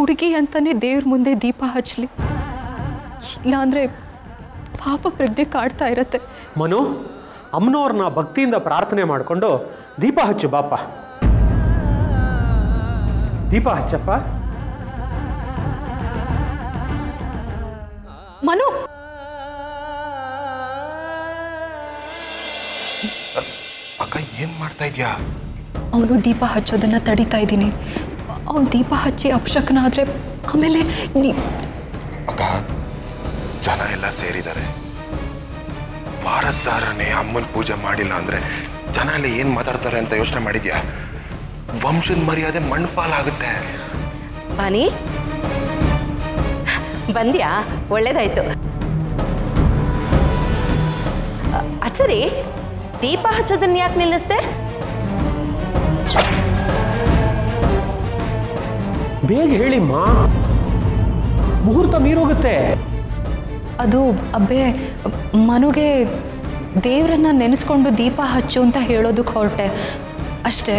ಹುಡುಗಿ ಅಂತಾನೆ ದೇವ್ರ ಮುಂದೆ ದೀಪ ಹಚ್ಚಲಿ ಇಲ್ಲಾಂದರೆ ಪಾಪ ಪ್ರಜ್ಞೆ ಕಾಡ್ತಾ ಇರತ್ತೆ ಮನು ಅಮ್ಮನವ್ರನ್ನ ಭಕ್ತಿಯಿಂದ ಪ್ರಾರ್ಥನೆ ಮಾಡಿಕೊಂಡು ದೀಪ ಹಚ್ಚು ಬಾಪ ದೀಪ ಹಚ್ಚಪ್ಪ ಮನು ಅಕ್ಕ ಏನ್ ಮಾಡ್ತಾ ಇದ್ಯಾ ಅವನು ದೀಪ ಹಚ್ಚೋದನ್ನ ತಡಿತಾ ಇದ್ದೀನಿ ಅವನು ದೀಪ ಹಚ್ಚಿ ಅಪಶಕನ ಆದರೆ ಆಮೇಲೆ ನೀ ಅಕ್ಕ ಜನ ಎಲ್ಲ ಸೇರಿದ್ದಾರೆ ವಾರಸ್ದಾರನೇ ಅಮ್ಮನ ಪೂಜೆ ಮಾಡಿಲ್ಲ ಅಂದ್ರೆ ಜನ ಎಲ್ಲ ಏನ್ ಮಾತಾಡ್ತಾರೆ ಅಂತ ಯೋಚನೆ ಮಾಡಿದ್ಯಾ ವಂಶದ ಮರ್ಯಾದೆ ಮಣ್ಪಾಲಾಗುತ್ತೆ ಬನ್ನಿ ಬಂದ್ಯಾ ಒಳ್ಳೇದಾಯ್ತು ಅ- ಅಚ್ಚರಿ ದೀಪ ಹಚ್ಚೋದನ್ನ ಯಾಕೆ ನಿಲ್ಲಿಸ್ದೆ ಬೇಗ ಹೇಳಿಮ್ಮ ಮುಹೂರ್ತ ಮೀರೋಗುತ್ತೆ ಅದು ಅಬ್ಬೆ ಮನುಗೆ ದೇವರನ್ನ ನೆನೆಸ್ಕೊಂಡು ದೀಪ ಹಚ್ಚು ಅಂತ ಹೇಳೋದಕ್ಕೆ ಹೊರಟೆ ಅಷ್ಟೇ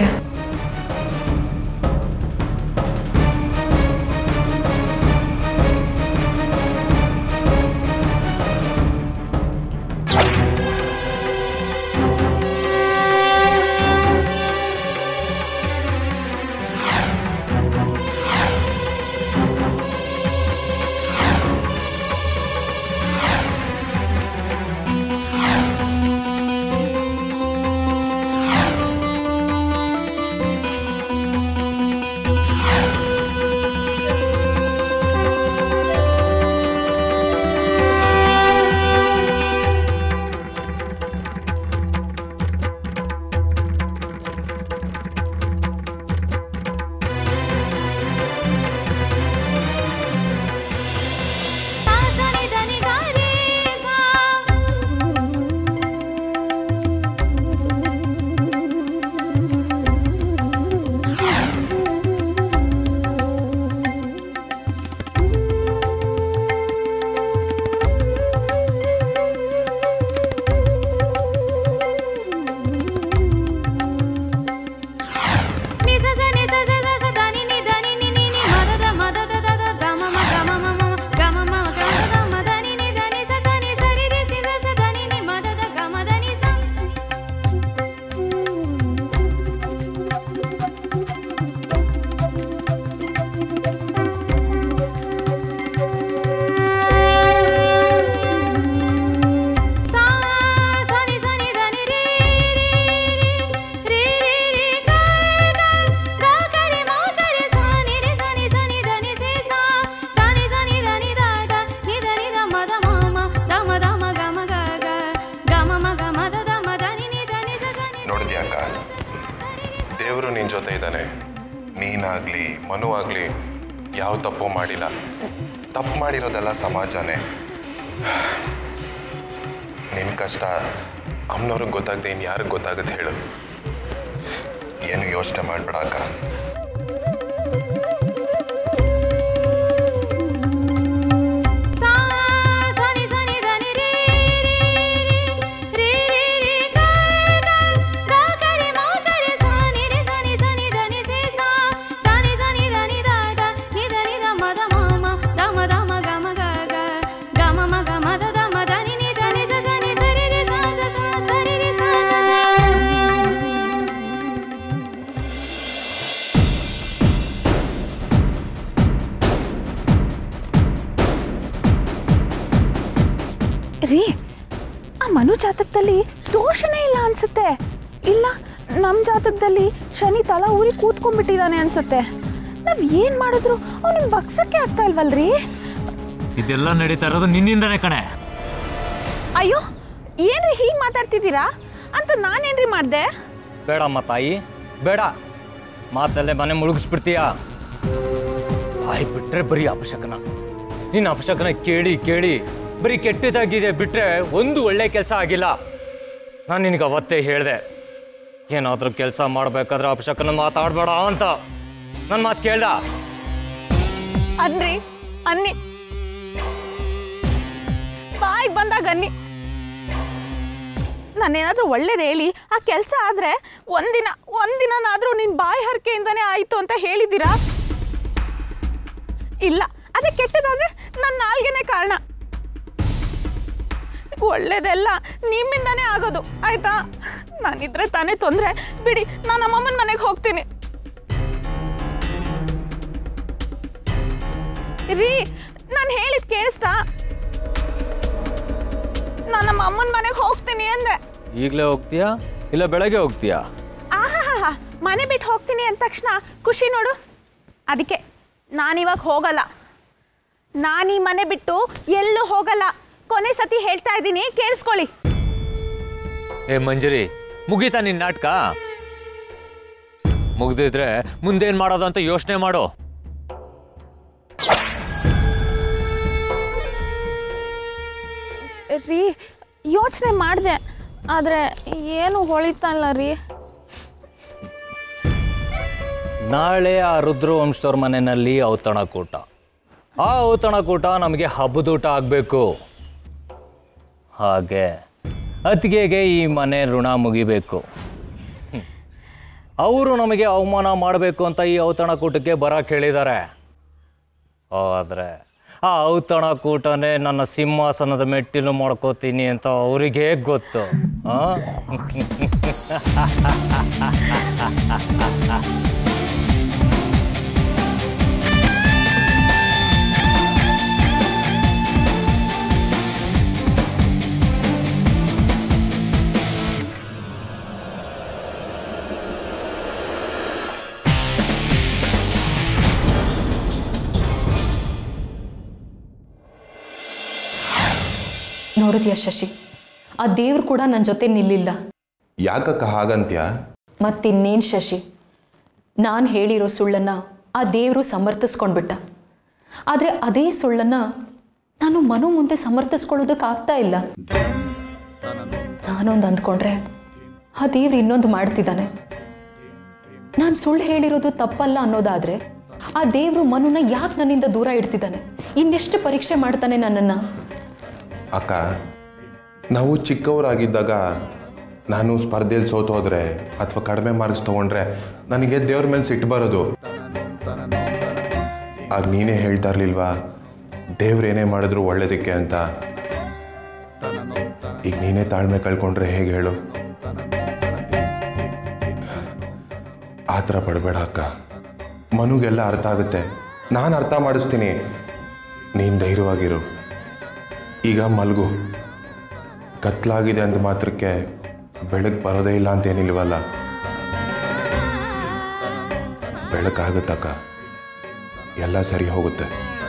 ನೋಡಿದ್ಯಾ ಅಕ್ಕ ದೇವರು ನಿನ್ ಜೊತೆ ಇದ್ದಾನೆ ನೀನಾಗ್ಲಿ ಮನು ಆಗ್ಲಿ ಯಾವ ತಪ್ಪು ಮಾಡಿಲ್ಲ ತಪ್ಪು ಮಾಡಿರೋದೆಲ್ಲ ಸಮಾಜನೇ ನಿನ್ ಕಷ್ಟ ಅಮ್ಮನವ್ರಿಗೆ ಗೊತ್ತಾಗದೆ ಇನ್ನು ಯಾರಿಗೆ ಗೊತ್ತಾಗುತ್ತೆ ಹೇಳು ಏನು ಯೋಚನೆ ಮಾಡ್ಬೇಡ ಅಕ್ಕ ರೀ ಆ ಮನು ಜಾತಕದಲ್ಲಿ ದೋಷನೇ ಇಲ್ಲ ಅನ್ಸುತ್ತೆ ಇಲ್ಲ ನಮ್ಮ ಜಾತಕದಲ್ಲಿ ಶನಿ ತಲ ಊರಿ ಕೂತ್ಕೊಂಡ್ಬಿಟ್ಟಿದ್ದಾನೆ ಅನ್ಸುತ್ತೆ ನಾವ್ ಏನ್ ಮಾಡಿದ್ರು ಅವನಿಗೆ ಬಗ್ಸಕ್ಕೆ ಆಗ್ತಾ ಇಲ್ವಲ್ರಿ ಇದೆಲ್ಲ ನಡೀತಾ ಇರೋದು ನಿನ್ನಿಂದನೇ ಕಣೆ ಅಯ್ಯೋ ಏನ್ರಿ ಹೀಗೆ ಮಾತಾಡ್ತಿದ್ದೀರಾ ಅಂತ ನಾನೇನ್ರಿ ಮಾಡ್ದೆ ಬೇಡಮ್ಮ ತಾಯಿ ಬೇಡ ಮಾತಲ್ಲೇ ಮನೆ ಮುಳುಗಿಸ್ಬಿಡ್ತೀಯ ಬಾಯಿ ಬಿಟ್ರೆ ಬರೀ ಅಪಶಕನ ನಿನ್ನ ಅಪಶಕನ ಕೇಳಿ ಕೇಳಿ ಬರೀ ಕೆಟ್ಟದಾಗಿದೆ ಬಿಟ್ರೆ ಒಂದು ಒಳ್ಳೆ ಕೆಲಸ ಆಗಿಲ್ಲ ನಾನು ನಿನಗೆ ಅವತ್ತೇ ಹೇಳಿದೆ ಏನಾದರೂ ಕೆಲಸ ಮಾಡಬೇಕಾದ್ರೆ ಅಪಶಕನ ಮಾತಾಡಬೇಡ ಅಂತ ನನ್ನ ಮಾತು ಕೇಳ್ದ ಅನ್ರಿ ಅನ್ನಿ ಬಾಯಿಗೆ ಬಂದಾಗ ಅನ್ನಿ ನಾನೇನಾದ್ರೂ ಒಳ್ಳೇದು ಹೇಳಿ ಆ ಕೆಲಸ ಆದ್ರೆ ಒಂದಿನ ಒಂದಿನನಾದ್ರೂ ನಿನ್ ಬಾಯಿ ಹರಕೆಯಿಂದನೇ ಆಯ್ತು ಅಂತ ಹೇಳಿದ್ದೀರಾ ಇಲ್ಲ ಅದೇ ಕೆಟ್ಟದಾದ್ರೆ ನನ್ನ ನಾಲ್ಗೆನೇ ಕಾರಣ ಒಳ್ಳೇದೆಲ್ಲ ನಿಮ್ಮಿಂದಾನೇ ಆಗೋದು ಆಯ್ತಾ ನಾನಿದ್ರೆ ತಾನೇ ತೊಂದರೆ ಬಿಡಿ ನಾನು ನಮ್ಮಮ್ಮನ ಮನೆಗೆ ಹೋಗ್ತೀನಿ ರೀ ನಾನು ಹೇಳಿದ ಕೇಸ್ತಾ ನಾನು ನಮ್ಮ ಅಮ್ಮನ ಮನೆಗೆ ಹೋಗ್ತೀನಿ ಅಂದೆ ಈಗಲೇ ಹೋಗ್ತೀಯಾ ಇಲ್ಲ ಬೆಳಗ್ಗೆ ಹೋಗ್ತೀಯಾ ಆಹಾ ಮನೆ ಬಿಟ್ಟು ಹೋಗ್ತೀನಿ ಅಂದ ತಕ್ಷಣ ಖುಷಿ ನೋಡು ಅದಕ್ಕೆ ನಾನಿವಾಗ ಹೋಗಲ್ಲ ನಾನು ಈ ಮನೆ ಬಿಟ್ಟು ಎಲ್ಲೂ ಹೋಗಲ್ಲ ಕೊನೆ ಸತಿ ಹೇಳ್ತಾ ಇದ್ದೀನಿ ಕೇಳಿಸ್ಕೊಳ್ಳಿ ಏ ಮಂಜರಿ ಮುಗೀತಾ ನಿನ್ನ ನಾಟಕ ಮುಗ್ದಿದ್ರೆ ಮುಂದೇನು ಮಾಡೋದು ಅಂತ ಯೋಚನೆ ಮಾಡು ರೀ ಯೋಚನೆ ಮಾಡಿದೆ ಆದರೆ ಏನು ಹೊಳಿತಲ್ಲ ರೀ ನಾಳೆ ಆ ರುದ್ರವಂಶದವ್ರ ಮನೆಯಲ್ಲಿ ಔತಣಕೂಟ ಆ ಔತಣಕೂಟ ನಮಗೆ ಹಬ್ಬದೂಟ ಆಗಬೇಕು ಹಾಗೆ ಅತ್ತಿಗೆಗೆ ಈ ಮನೆ ಋಣ ಮುಗಿಬೇಕು ಅವರು ನಮಗೆ ಅವಮಾನ ಮಾಡಬೇಕು ಅಂತ ಈ ಔತಣಕೂಟಕ್ಕೆ ಬರಕ್ಕೆ ಹೇಳಿದ್ದಾರೆ ಆದರೆ ಆ ಔತಣಕೂಟನೇ ನನ್ನ ಸಿಂಹಾಸನದ ಮೆಟ್ಟಿಲು ಮಾಡ್ಕೋತೀನಿ ಅಂತ ಅವ್ರಿಗೆ ಹೇಗೆ ಗೊತ್ತು ಆ? ನೋಡಿದ್ಯಾ ಶಶಿ ಆ ದೇವ್ರು ಕೂಡ ನನ್ನ ಜೊತೆ ನಿಲ್ಲಿಲ್ಲ ಯಾಕಕ್ಕ ಹಾಗಂತ್ಯ ಮತ್ತಿನ್ನೇನು ಶಶಿ ನಾನು ಹೇಳಿರೋ ಸುಳ್ಳನ್ನು ಆ ದೇವರು ಸಮರ್ಥಿಸ್ಕೊಂಡ್ಬಿಟ್ಟ ಆದರೆ ಅದೇ ಸುಳ್ಳನ್ನು ನಾನು ಮನು ಮುಂದೆ ಸಮರ್ಥಿಸ್ಕೊಳ್ಳೋದಕ್ಕಾಗ್ತಾ ಇಲ್ಲ ನಾನೊಂದು ಅಂದ್ಕೊಂಡ್ರೆ ಆ ದೇವ್ರು ಇನ್ನೊಂದು ಮಾಡ್ತಿದ್ದಾನೆ ನಾನು ಸುಳ್ಳು ಹೇಳಿರೋದು ತಪ್ಪಲ್ಲ ಅನ್ನೋದಾದರೆ ಆ ದೇವರು ಮನುನ ಯಾಕೆ ನನ್ನಿಂದ ದೂರ ಇಡ್ತಿದ್ದಾನೆ ಇನ್ನೆಷ್ಟು ಪರೀಕ್ಷೆ ಮಾಡ್ತಾನೆ ನನ್ನನ್ನು ಅಕ್ಕ ನಾವು ಚಿಕ್ಕವರಾಗಿದ್ದಾಗ ನಾನು ಸ್ಪರ್ಧೆಯಲ್ಲಿ ಸೋತು ಹೋದ್ರೆ ಅಥವಾ ಕಡಿಮೆ ಮಾರ್ಕ್ಸ್ ತೊಗೊಂಡ್ರೆ ನನಗೆ ದೇವ್ರ ಮೇಲೆ ಸಿಟ್ಟು ಬರೋದು ಆಗ ನೀನೇ ಹೇಳ್ತಾ ಇರ್ಲಿಲ್ವಾ ದೇವ್ರು ಏನೇ ಮಾಡಿದ್ರು ಒಳ್ಳೇದಕ್ಕೆ ಅಂತ ಈಗ ನೀನೇ ತಾಳ್ಮೆ ಕಳ್ಕೊಂಡ್ರೆ ಹೇಗೆ ಹೇಳು ಆ ಥರ ಪಡಬೇಡ ಅಕ್ಕ ಮನುಗೆಲ್ಲ ಅರ್ಥ ಆಗುತ್ತೆ ನಾನು ಅರ್ಥ ಮಾಡಿಸ್ತೀನಿ ನೀನು ಧೈರ್ಯವಾಗಿರು ಈಗ ಮಲ್ಗು ಕತ್ಲಾಗಿದೆ ಅಂದ ಮಾತ್ರಕ್ಕೆ ಬೆಳಕು ಬರೋದೇ ಇಲ್ಲ ಅಂತ ಏನಿಲ್ವಲ್ಲ ಬೆಳಕಾಗುತ್ತಕ್ಕ ಎಲ್ಲ ಸರಿ ಹೋಗುತ್ತೆ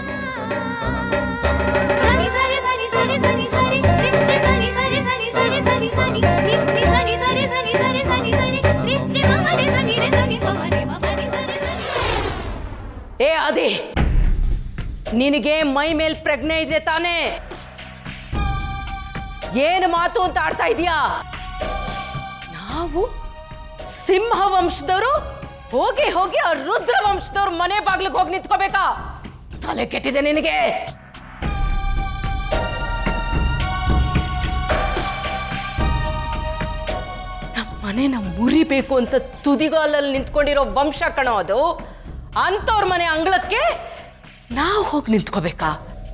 ಸನಿ ಸರಿ ಸನಿ ಸರಿ ಸನಿ ಸರಿ ರಿಪ್ಪೆ ಸನಿ ಸರಿ ಸನಿ ಸರಿ ಸನಿ ಸನಿ ರಿಪ್ಪೆ ಸನಿ ಸರಿ ಸನಿ ಸರಿ ಸನಿ ಸರಿ ರಿಪ್ಪೆ ಮಮರೆ ಸನಿ ರೆ ಸನಿ ಮಮರೆ ಮಮರೆ ಸರಿ ಸನಿ ಏ ಆದಿ ನಿನಗೆ ಮೈ ಮೇಲ್ ಪ್ರಜ್ಞೆ ಇದೆ ತಾನೇ ಏನು ಮಾತು ಅಂತ ಆಡ್ತಾ ಇದೀಯಾ ನಾವು ಸಿಂಹ ವಂಶದವರು ಹೋಗಿ ಹೋಗಿ ಆ ರುದ್ರ ವಂಶದವ್ರ ಮನೆ ಬಾಗ್ಲಿಗೆ ಹೋಗಿ ನಿಂತ್ಕೋಬೇಕಾ ತಲೆ ಕೆಟ್ಟಿದೆ ನಿನಗೆ ನಮ್ಮ ಮನೆನ ಮುರಿಬೇಕು ಅಂತ ತುದಿಗಾಲಲ್ಲಿ ನಿಂತ್ಕೊಂಡಿರೋ ವಂಶ ಕಣೋ ಅದು ಅಂಥವ್ರ ಮನೆ ಅಂಗಳಕ್ಕೆ ನಾವು ಹೋಗಿ ನಿಂತ್ಕೋಬೇಕಾ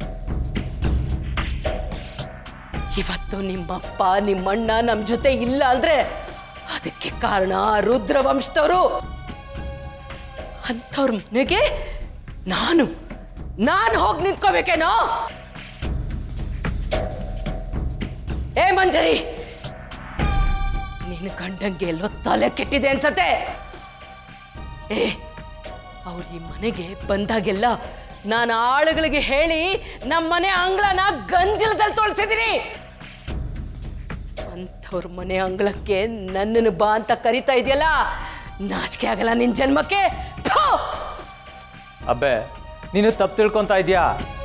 ಇವತ್ತು ನಿಮ್ಮಪ್ಪ ನಿಮ್ಮಣ್ಣ ನಮ್ಮ ಜೊತೆ ಇಲ್ಲ ಅಂದ್ರೆ ಅದಕ್ಕೆ ಕಾರಣ ಆ ರುದ್ರ ವಂಶದವರು ಅಂಥವ್ರ ಮನೆಗೆ ನಾನು ನಾನು ಹೋಗಿ ನಿಂತ್ಕೋಬೇಕೇನೋ ಏ ಮಂಜರಿ ನಿನ್ನ ಗಂಡಂಗೆ ಎಲ್ಲೋ ತಲೆ ಕೆಟ್ಟಿದೆ ಅನ್ಸತ್ತೆ ಏ ಅವ್ರು ಈ ಮನೆಗೆ ಬಂದಾಗೆಲ್ಲ ನಾನು ಆಳುಗಳಿಗೆ ಹೇಳಿ ನಮ್ಮ ಮನೆ ಅಂಗಳನ ಗಂಜಲದಲ್ಲಿ ತೊಳ್ಸಿದ್ದೀನಿ ಅಂಥವ್ರ ಮನೆ ಅಂಗಳಕ್ಕೆ ನನ್ನನ್ನು ಬಾ ಅಂತ ಕರಿತಾ ಇದೆಯಲ್ಲ ನಾಚಿಕೆ ಆಗಲ್ಲ ನಿನ್ ಜನ್ಮಕ್ಕೆ ಥು! ಅಬ್ಬೆ ನೀನು ತಪ್ಪು ತಿಳ್ಕೊತಾ ಇದೀಯಾ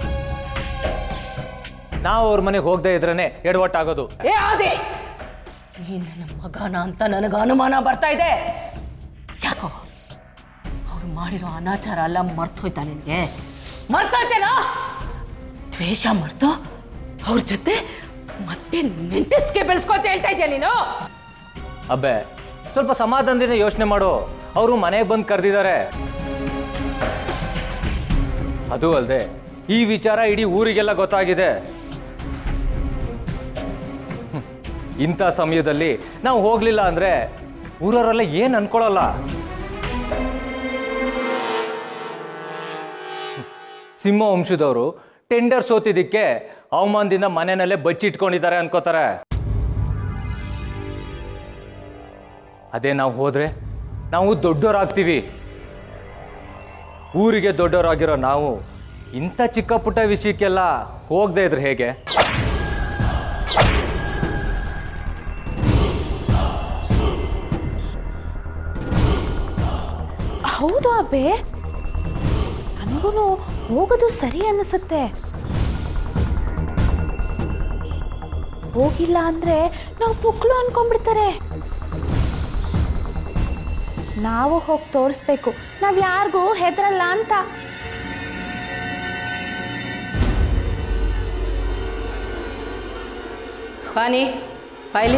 ನಾವು ಅವ್ರ ಮನೆಗೆ ಹೋಗದೆ ಇದ್ರೇನೆ ಎಡವಟ್ಟಾಗೋದು ಏ ಆದಿ ನೀ ನನ್ನ ಮಗನ ಅಂತ ನನಗೆ ಅನುಮಾನ ಬರ್ತಾ ಇದೆ ಯಾಕೋ ಅವ್ರು ಮಾಡಿರೋ ಅನಾಚಾರ ಎಲ್ಲ ಮರ್ತೋಯ್ತಾ ನಿನಗೆ ಮರ್ತೋಯ್ತೇನಾ ದ್ವೇಷ ಮರ್ತು ಅವ್ರ ಜೊತೆ ಮತ್ತೆ ನೆಂಟಸ್ಗೆ ಬೆಳೆಸ್ಕೋತ ಹೇಳ್ತಾ ಇದೆಯಾ ನೀನು ಅಬ್ಬೆ ಸ್ವಲ್ಪ ಸಮಾಧಾನದಿಂದ ಯೋಚನೆ ಮಾಡು ಅವರು ಮನೆಗೆ ಬಂದು ಕರೆದಿದ್ದಾರೆ ಅದು ಅಲ್ಲದೆ ಈ ವಿಚಾರ ಇಡೀ ಊರಿಗೆಲ್ಲ ಗೊತ್ತಾಗಿದೆ ಹ್ಮ್. ಇಂಥ ಸಮಯದಲ್ಲಿ ನಾವು ಹೋಗ್ಲಿಲ್ಲ ಅಂದ್ರೆ ಊರವರೆಲ್ಲ ಏನು ಅನ್ಕೊಳ್ಳಲ್ಲ ಹ್ಮ್. ಸಿಂಹ ವಂಶದವರು ಟೆಂಡರ್ ಸೋತಿದ್ದಕ್ಕೆ ಅವಮಾನದಿಂದ ಮನೆಯಲ್ಲೇ ಬಚ್ಚಿಟ್ಕೊಂಡಿದ್ದಾರೆ ಅನ್ಕೋತಾರೆ ಅದೇ ನಾವು ಹೋದ್ರೆ ನಾವು ದೊಡ್ಡವರಾಗ್ತೀವಿ ಊರಿಗೆ ದೊಡ್ಡವರಾಗಿರೋ ನಾವು ಇಂಥ ಚಿಕ್ಕ ಪುಟ್ಟ ವಿಷಯಕ್ಕೆಲ್ಲ ಹೋಗದೆ ಇದ್ರೆ ಹೇಗೆ ಹೌದು ಅಬ್ಬೆ ನನಗೂ ಹೋಗೋದು ಸರಿ ಅನಿಸುತ್ತೆ ಹೋಗಿಲ್ಲ ಅಂದ್ರೆ ನಾವು ಪುಕ್ಳು ಅನ್ಕೊಂಡ್ಬಿಡ್ತಾರೆ ನಾವು ಹೋಗಿ ತೋರಿಸ್ಬೇಕು ನಾವ್ ಯಾರಿಗೂ ಹೆದರಲ್ಲ ಅಂತ ಬಾನಿ ಬಾಯ್ಲಿ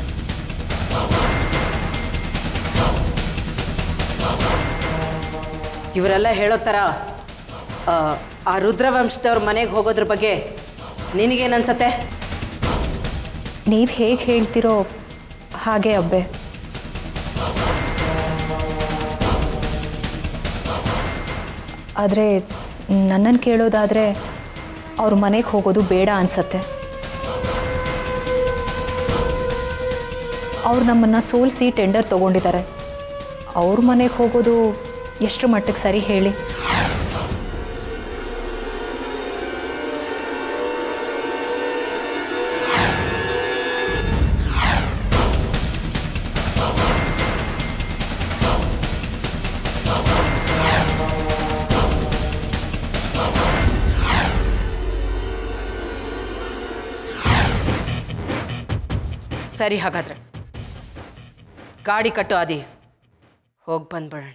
ಇವರೆಲ್ಲ ಹೇಳೋ ಥರ ಆ, ಆ ರುದ್ರವಂಶದವ್ರ ಮನೆಗೆ ಹೋಗೋದ್ರ ಬಗ್ಗೆ ನಿನಗೇನನ್ಸತ್ತೆ ನೀವು ಹೇಗೆ ಹೇಳ್ತಿರೋ ಹಾಗೆ ಅಬ್ಬೆ ಆದರೆ ನನ್ನನ್ನು ಕೇಳೋದಾದರೆ ಅವ್ರ ಮನೆಗೆ ಹೋಗೋದು ಬೇಡ ಅನ್ಸತ್ತೆ ಅವ್ರು ನಮ್ಮನ್ನು ಸೋಲಿಸಿ ಟೆಂಡರ್ ತೊಗೊಂಡಿದ್ದಾರೆ ಅವ್ರ ಮನೆಗೆ ಹೋಗೋದು ಎಷ್ಟು ಮಟ್ಟಿಗೆ ಸರಿ ಹೇಳಿ ಸರಿ ಹಾಗಾದ್ರೆ ಗಾಡಿ ಕಟ್ಟು ಆದಿ ಹೋಗಿ ಬಂದ್ಬಿಡೋಣ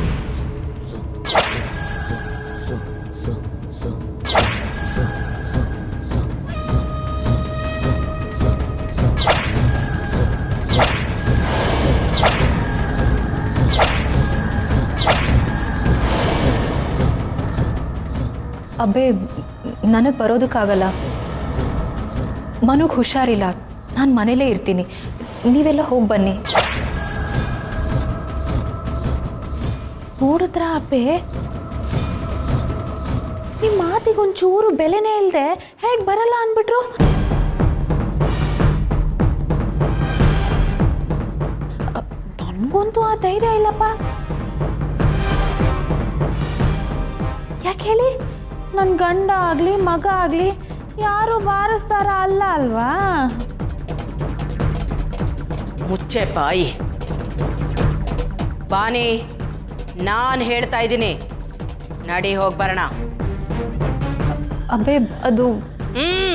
ಅಬ್ಬೆ ನನಗೆ ಬರೋದಕ್ಕಾಗಲ್ಲ ಮನುಗೆ ಹುಷಾರಿಲ್ಲ ನಾನು ಮನೇಲೇ ಇರ್ತೀನಿ ನೀವೆಲ್ಲ ಹೋಗಿ ಬನ್ನಿ ನೋಡಿದ್ರ ಅಬ್ಬೆ ನಿಮ್ಮ ಮಾತಿಗೊಂಚೂರು ಬೆಲೆನೇ ಇಲ್ಲದೆ ಹೇಗೆ ಬರಲ್ಲ ಅಂದ್ಬಿಟ್ರು ಅ, ನನ್ಗಂತೂ ಆ ಧೈರ್ಯ ಇಲ್ಲಪ್ಪ ಯಾಕೆ ಹೇಳಿ ನನ್ನ ಗಂಡ ಆಗಲಿ ಮಗ ಆಗಲಿ ಯಾರು ಬಾರಿಸ್ತಾರ ಅಲ್ಲ ಅಲ್ವಾ ಮುಚ್ಚೆ ಬಾಯಿ ಬಾನಿ ನಾನು ಹೇಳ್ತಾ ಇದ್ದೀನಿ ನಡಿ ಹೋಗಿ ಬರೋಣ ಅಬ್ಬೆ ಅದು ಹ್ಮ್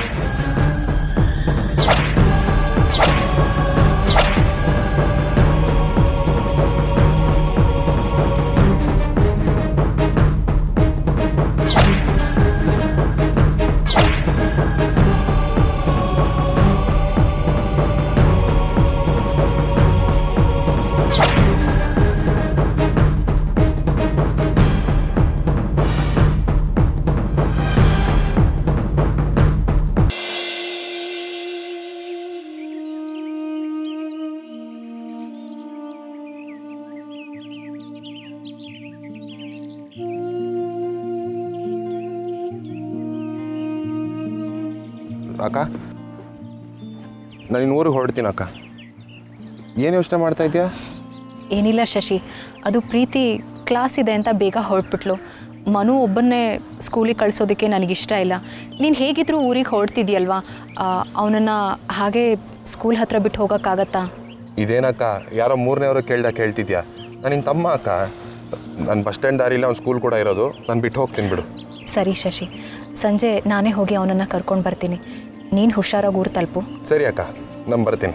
ಅಕ್ಕ ನಾನು ಇನ್ನು ಊರಿಗೆ ಹೊರಡ್ತೀನಿ ಅಕ್ಕ ಏನು ಯೋಚನೆ ಮಾಡ್ತಾ ಇದೆಯಾ ಏನಿಲ್ಲ ಶಶಿ ಅದು ಪ್ರೀತಿ ಕ್ಲಾಸ್ ಇದೆ ಅಂತ ಬೇಗ ಹೊರಟ್ಬಿಟ್ಲು ಮನು ಒಬ್ಬನ್ನೇ ಸ್ಕೂಲಿಗೆ ಕಳಿಸೋದಕ್ಕೆ ನನಗಿಷ್ಟ ಇಲ್ಲ ನೀನು ಹೇಗಿದ್ರೂ ಊರಿಗೆ ಹೊರಡ್ತಿದ್ಯಲ್ವಾ ಅವನನ್ನು ಹಾಗೆ ಸ್ಕೂಲ್ ಹತ್ರ ಬಿಟ್ಟು ಹೋಗೋಕ್ಕಾಗತ್ತಾ ಇದೇನಕ್ಕ ಯಾರೋ ಮೂರನೇವರು ಕೇಳ್ದ ಕೇಳ್ತಿದ್ಯಾ ನಾನು ನಿನ್ನ ತಮ್ಮ ಅಕ್ಕ ನಾನು ಬಸ್ ಸ್ಟ್ಯಾಂಡ್ ದಾರಿಲಿ ಅವ್ನು ಸ್ಕೂಲ್ ಕೂಡ ಇರೋದು ನಾನು ಬಿಟ್ಟು ಹೋಗ್ತೀನಿ ಬಿಡು ಸರಿ ಶಶಿ ಸಂಜೆ ನಾನೇ ಹೋಗಿ ಅವನನ್ನು ಕರ್ಕೊಂಡು ಬರ್ತೀನಿ ನೀನು ಹುಷಾರಾಗಿ ಊರು ತಲುಪು ಸರಿ ಅಕ್ಕ ನಾನು ಬರ್ತೀನಿ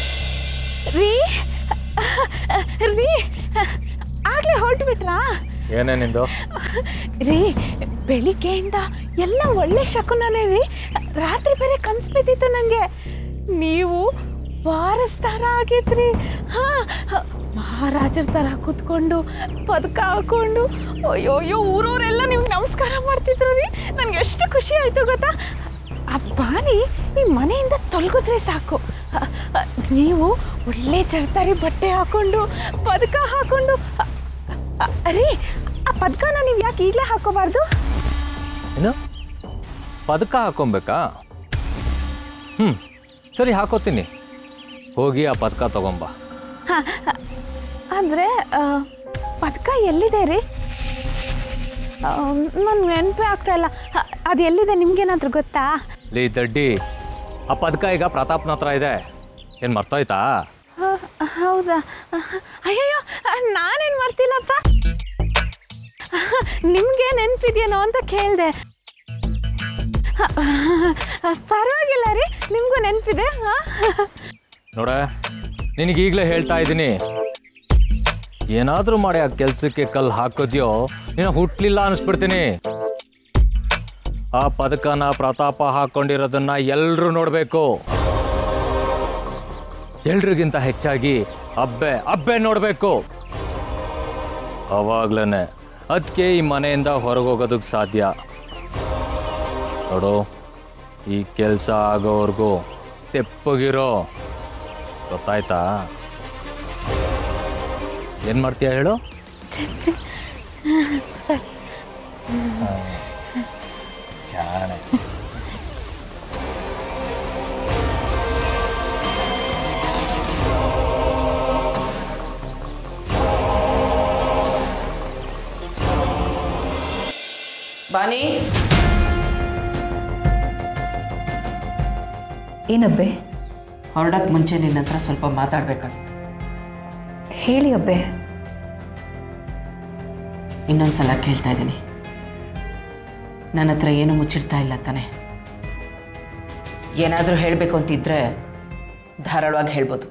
ರೀ ರೀ ಆಗ್ಲೇ ಹೊರಟು ಬಿಟ್ರಾ ಏನೇ ನಿಂದು ರೀ ಬೆಳಿಗ್ಗೆಯಿಂದ ಎಲ್ಲ ಒಳ್ಳೆ ಶಕುನನೇ ರೀ ರಾತ್ರಿ ಬೇರೆ ಕನ್ಸು ಬಿದ್ದಿತ್ತು ನನಗೆ ನೀವು ವಾರಸ್ ಥರ ಆಗಿದ್ರಿ ಹಾಂ ಮಹಾರಾಜರ ಥರ ಕೂತ್ಕೊಂಡು ಪದಕ ಹಾಕೊಂಡು ಅಯ್ಯೋ ಅಯ್ಯೋ ಊರವರೆಲ್ಲ ನಿಮ್ಗೆ ನಮಸ್ಕಾರ ಮಾಡ್ತಿದ್ರು ರೀ ನನಗೆ ಎಷ್ಟು ಖುಷಿ ಆಯಿತು ಗೊತ್ತಾ ಆ ಬಾನಿ ಈ ಮನೆಯಿಂದ ತೊಲಗಿದ್ರೆ ಸಾಕು ಅ- ಅ- ನೀವು ಒಳ್ಳೆ ಚರ್ತಾರಿ ಬಟ್ಟೆ ಹಾಕೊಂಡು ಪದಕ ಹಾಕೊಂಡು ಅ- ಅ- ರೀ ಆ ಪದಕನ ನೀವು ಯಾಕೆ ಈಗಲೇ ಹಾಕೋಬಾರ್ದು ಏನು ಪದಕ ಹಾಕೊಬೇಕಾ ಹ್ಞೂ ಸರಿ ಹಾಕೋತೀನಿ ಹೋಗಿ ಆ ಪದಕ ತಗೊಂಬ ಹಾಂ ಅಂದರೆ ಪದಕ ಎಲ್ಲಿದೆ ರೀ ನನಗೆ ನೆನಪೇ ಆಗ್ತಾ ಇಲ್ಲ ಹ, ಅದು ಎಲ್ಲಿದೆ ನಿಮ್ಗೇನಾದ್ರೂ ಗೊತ್ತಾ ಲೇ ದಡ್ಡಿ ಆ ಪದಕ ಈಗ ಪ್ರತಾಪ್ನ ಹತ್ರ ಇದೆ ಏನು ಮರ್ತೋಯ್ತಾ ಹ, ಹೌದಾ ಅಯ್ಯಯ್ಯೋ ನಾನೇನು ಮಾಡ್ತಿಲ್ಲಪ್ಪ ನಿಮಗೆ ನೆನಪಿದೆಯೇನೋ ಅಂತ ಕೇಳಿದೆ ಪರವಾಗಿಲ್ಲ ರೀ ನಿಮಗೂ ನೆನಪಿದೆ ಹಾಂ ನೋಡ ನಿನಗೀಗಲೇ ಹೇಳ್ತಾ ಇದ್ದೀನಿ ಏನಾದರೂ ಮಾಡಿ ಆ ಕೆಲಸಕ್ಕೆ ಕಲ್ಲು ಹಾಕೋದ್ಯೋ ನೀನು ಹುಟ್ಲಿಲ್ಲ ಅನಿಸ್ಬಿಡ್ತೀನಿ ಆ ಪದಕನ ಪ್ರತಾಪ ಹಾಕೊಂಡಿರೋದನ್ನ ಎಲ್ಲರೂ ನೋಡಬೇಕು ಎಲ್ರಿಗಿಂತ ಹೆಚ್ಚಾಗಿ ಅಬ್ಬೆ ಅಬ್ಬೆ ನೋಡಬೇಕು ಅವಾಗ್ಲೇ ಅದಕ್ಕೆ ಈ ಮನೆಯಿಂದ ಹೊರಗೆ ಹೋಗೋದಕ್ಕೆ ಸಾಧ್ಯ ನೋಡು ಈ ಕೆಲಸ ಆಗೋವರೆಗೂ ತೆಪ್ಪಗಿರೋ ಗೊತ್ತಾಯ್ತಾ ಏನು ಮಾಡ್ತೀಯ ಹೇಳು ಜಾಣೆ ಬಾನಿ ಏನಬ್ಬೆ ಹೊರಡಕ್ಕೆ ಮುಂಚೆ ನಿನ್ನ ಹತ್ರ ಸ್ವಲ್ಪ ಮಾತಾಡಬೇಕಾಗಿತ್ತು ಹೇಳಿ ಅಬ್ಬೆ ಇನ್ನೊಂದ್ಸಲ ಕೇಳ್ತಾ ಇದ್ದೀನಿ ನನ್ನ ಹತ್ರ ಏನು ಮುಚ್ಚಿಡ್ತಾ ಇಲ್ಲ ತಾನೆ ಏನಾದರೂ ಹೇಳಬೇಕು ಅಂತಿದ್ರೆ ಧಾರಾಳವಾಗಿ ಹೇಳ್ಬೋದು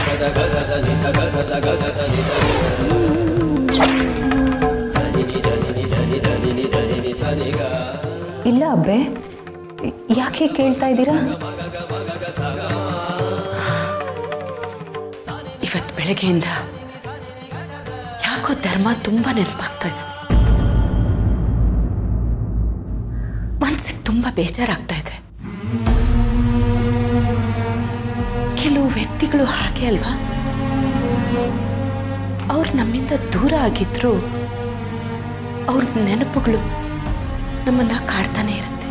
ಇಲ್ಲ ಅಬ್ಬೆ ಯಾಕೆ ಕೇಳ್ತಾ ಇದ್ದೀರಾ ಇವತ್ತು ಬೆಳಗ್ಗೆಯಿಂದ ಯಾಕೋ ಧರ್ಮ ತುಂಬ ನೆನಪಾಗ್ತಾ ಇದೆ ಮನ್ಸಿಗೆ ತುಂಬ ಬೇಜಾರಾಗ್ತಾ ಇದೆ ಕೆಲವು ವ್ಯಕ್ತಿಗಳು ಹಾಗೆ ಅಲ್ವಾ ಅವ್ರು ನಮ್ಮಿಂದ ದೂರ ಆಗಿದ್ರು ಅವ್ರ ನೆನಪುಗಳು ನಮ್ಮನ್ನ ಕಾಡ್ತಾನೆ ಇರುತ್ತೆ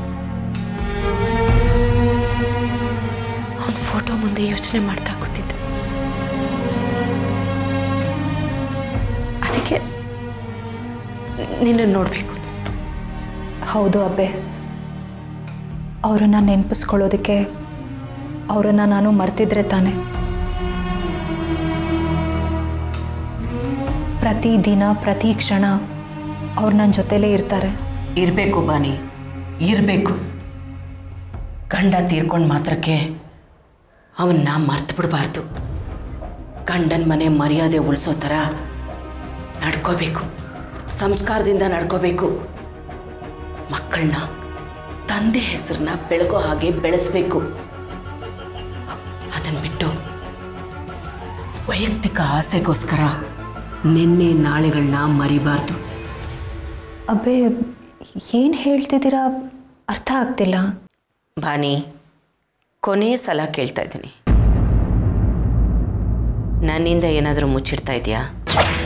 ಅವನ ಫೋಟೋ ಮುಂದೆ ಯೋಚನೆ ಮಾಡ್ತಾ ಕೂತಿದ್ದೆ ಅದಕ್ಕೆ ನಿನ್ನ ನೋಡಬೇಕು ಅನ್ನಿಸ್ತು ಹೌದು ಅಬ್ಬೆ ಅವರನ್ನು ನೆನಪಿಸ್ಕೊಳ್ಳೋದಕ್ಕೆ ಅವರನ್ನು ನಾನು ಮರ್ತಿದ್ರೆ ತಾನೆ ಪ್ರತಿ ದಿನ ಪ್ರತಿ ಕ್ಷಣ ಅವ್ರು ನನ್ನ ಜೊತೆಲೇ ಇರ್ತಾರೆ ಇರಬೇಕು ಬಾನಿ ಇರಬೇಕು ಗಂಡ ತೀರ್ಕೊಂಡು ಮಾತ್ರಕ್ಕೆ ಅವನ್ನ ಮರ್ತು ಬಿಡಬಾರ್ದು ಗಂಡನ ಮನೆ ಮರ್ಯಾದೆ ಉಳಿಸೋ ಥರ ನಡ್ಕೋಬೇಕು ಸಂಸ್ಕಾರದಿಂದ ನಡ್ಕೋಬೇಕು ಮಕ್ಕಳನ್ನ ತಂದೆ ಹೆಸರನ್ನ ಬೆಳಗೋ ಹಾಗೆ ಬೆಳೆಸ್ಬೇಕು ಅದನ್ನು ಬಿಟ್ಟು ವೈಯಕ್ತಿಕ ಆಸೆಗೋಸ್ಕರ ನಿನ್ನೆ ನಾಳೆಗಳನ್ನ ಮರಿಬಾರ್ದು ಅಬ್ಬೆ ಏನು ಹೇಳ್ತಿದ್ದೀರಾ ಅರ್ಥ ಆಗ್ತಿಲ್ಲ ಬಾನಿ ಕೊನೆಯ ಸಲ ಕೇಳ್ತಾ ಇದ್ದೀನಿ ನನ್ನಿಂದ ಏನಾದರೂ ಮುಚ್ಚಿಡ್ತಾ ಇದೆಯಾ